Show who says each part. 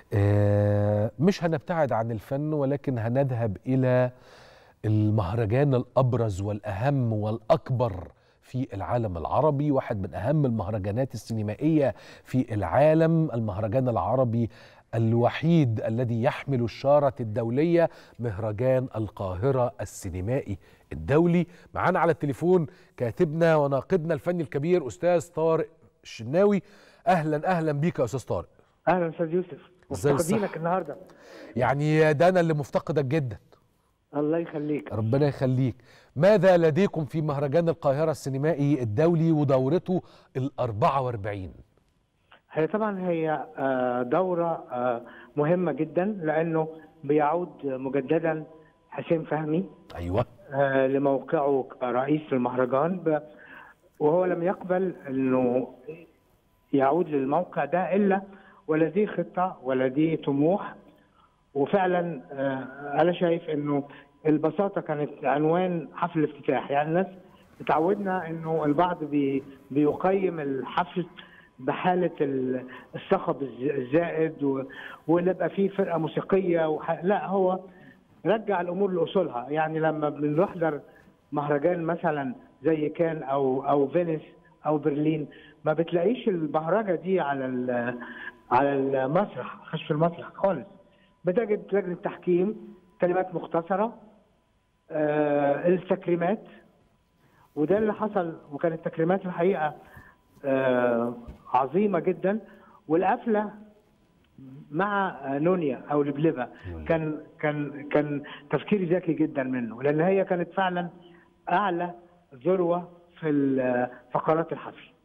Speaker 1: آه، مش هنبتعد عن الفن ولكن هنذهب إلى المهرجان الأبرز والأهم والأكبر في العالم العربي واحد من أهم المهرجانات السينمائية في العالم المهرجان العربي الوحيد الذي يحمل الشارة الدولية مهرجان القاهرة السينمائي الدولي معانا على التليفون كاتبنا وناقدنا الفني الكبير أستاذ طارق الشناوي أهلا أهلا بيك يا أستاذ طارق
Speaker 2: اهلا استاذ يوسف
Speaker 1: إزاي
Speaker 2: مفتقدينك
Speaker 1: الصحة؟
Speaker 2: النهارده
Speaker 1: يعني ده أنا اللي مفتقدك جدا
Speaker 2: الله يخليك
Speaker 1: ربنا يخليك ماذا لديكم في مهرجان القاهرة السينمائي الدولي ودورته ال 44
Speaker 2: هي طبعا هي آه، دوره آه، مهمه جدا لانه بيعود مجددا حسين فهمي
Speaker 1: أيوة
Speaker 2: آه، لموقعه كرئيس المهرجان ب- وهو لم يقبل انه يعود للموقع ده الا ولديه خطه ولديه طموح وفعلا آه، انا شايف انه البساطه كانت عنوان حفل الافتتاح يعني الناس اتعودنا انه البعض بي بيقيم الحفل بحاله ال- الصخب الز- الزائد و- وان يبقى فيه فرقه موسيقيه وح... لا هو رجع الامور لاصولها يعني لما بنحضر مهرجان مثلا زي كان او او فينيس او برلين ما بتلاقيش البهرجه دي على ال- على المسرح خشف المسرح خالص بتجد لجنه تحكيم كلمات مختصره آه التكريمات وده اللي حصل وكانت التكريمات الحقيقه آه عظيمه جدا والقفله مع نونيا او لبلبه كان كان كان تفكير ذكي جدا منه لان هي كانت فعلا اعلى ذروه في ال- فقرات الحفل